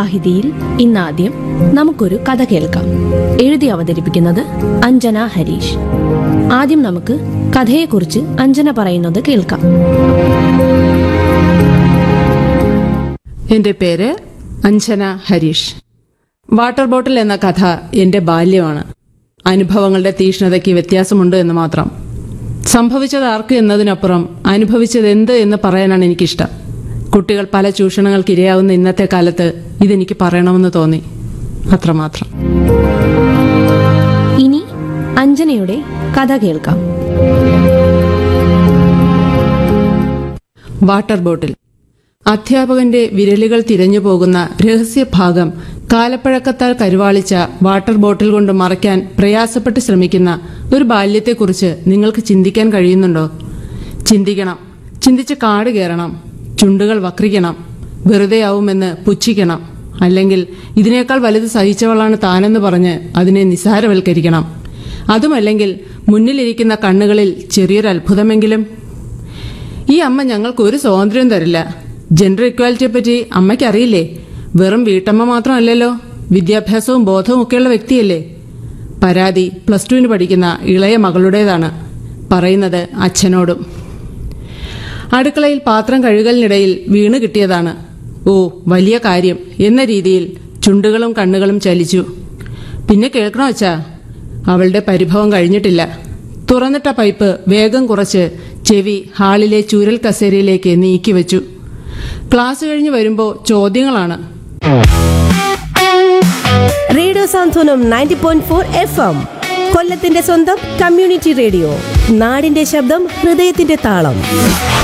ബാലസാഹിതിയിൽ ഇന്നാദ്യം നമുക്കൊരു കഥ കേൾക്കാം എഴുതി അവതരിപ്പിക്കുന്നത് അഞ്ജന ഹരീഷ് ആദ്യം നമുക്ക് കഥയെക്കുറിച്ച് അഞ്ജന പറയുന്നത് കേൾക്കാം എന്റെ പേര് അഞ്ജന ഹരീഷ് വാട്ടർ ബോട്ടിൽ എന്ന കഥ എന്റെ ബാല്യമാണ് അനുഭവങ്ങളുടെ തീഷ്ണതയ്ക്ക് വ്യത്യാസമുണ്ട് എന്ന് മാത്രം സംഭവിച്ചത് ആർക്ക് എന്നതിനപ്പുറം അനുഭവിച്ചത് എന്ത് എന്ന് പറയാനാണ് എനിക്കിഷ്ടം കുട്ടികൾ പല ചൂഷണങ്ങൾക്ക് ഇരയാവുന്ന ഇന്നത്തെ കാലത്ത് ഇതെനിക്ക് പറയണമെന്ന് തോന്നി അത്രമാത്രം ഇനി അഞ്ജനയുടെ കഥ കേൾക്കാം വാട്ടർ ബോട്ടിൽ അധ്യാപകന്റെ വിരലുകൾ തിരഞ്ഞു പോകുന്ന രഹസ്യഭാഗം കാലപ്പഴക്കത്താൽ കരുവാളിച്ച വാട്ടർ ബോട്ടിൽ കൊണ്ട് മറയ്ക്കാൻ പ്രയാസപ്പെട്ട് ശ്രമിക്കുന്ന ഒരു ബാല്യത്തെക്കുറിച്ച് നിങ്ങൾക്ക് ചിന്തിക്കാൻ കഴിയുന്നുണ്ടോ ചിന്തിക്കണം ചിന്തിച്ച് കാട് കയറണം ചുണ്ടുകൾ വക്രിക്കണം വെറുതെയാവുമെന്ന് പുച്ഛിക്കണം അല്ലെങ്കിൽ ഇതിനേക്കാൾ വലുത് സഹിച്ചവളാണ് താനെന്ന് പറഞ്ഞ് അതിനെ നിസ്സാരവൽക്കരിക്കണം അതുമല്ലെങ്കിൽ മുന്നിലിരിക്കുന്ന കണ്ണുകളിൽ ചെറിയൊരു അത്ഭുതമെങ്കിലും ഈ അമ്മ ഞങ്ങൾക്ക് ഒരു സ്വാതന്ത്ര്യം തരില്ല ജെൻഡർ ഇക്വാലിറ്റിയെ പറ്റി അമ്മയ്ക്ക് അറിയില്ലേ വെറും വീട്ടമ്മ മാത്രമല്ലല്ലോ വിദ്യാഭ്യാസവും ബോധവും ഒക്കെയുള്ള വ്യക്തിയല്ലേ പരാതി പ്ലസ് ടുവിന് പഠിക്കുന്ന ഇളയ മകളുടേതാണ് പറയുന്നത് അച്ഛനോടും അടുക്കളയിൽ പാത്രം കഴുകലിനിടയിൽ വീണ് കിട്ടിയതാണ് ഓ വലിയ കാര്യം എന്ന രീതിയിൽ ചുണ്ടുകളും കണ്ണുകളും ചലിച്ചു പിന്നെ കേൾക്കണോ അച്ഛാ അവളുടെ പരിഭവം കഴിഞ്ഞിട്ടില്ല തുറന്നിട്ട പൈപ്പ് വേഗം കുറച്ച് ചെവി ഹാളിലെ ചൂരൽ കസേരയിലേക്ക് നീക്കിവെച്ചു ക്ലാസ് കഴിഞ്ഞ് വരുമ്പോൾ ചോദ്യങ്ങളാണ് radio Santhwanam ninety point four F M കൊല്ലത്തിന്റെ സ്വന്തം കമ്മ്യൂണിറ്റി റേഡിയോ നാടിന്റെ ശബ്ദം ഹൃദയത്തിന്റെ താളം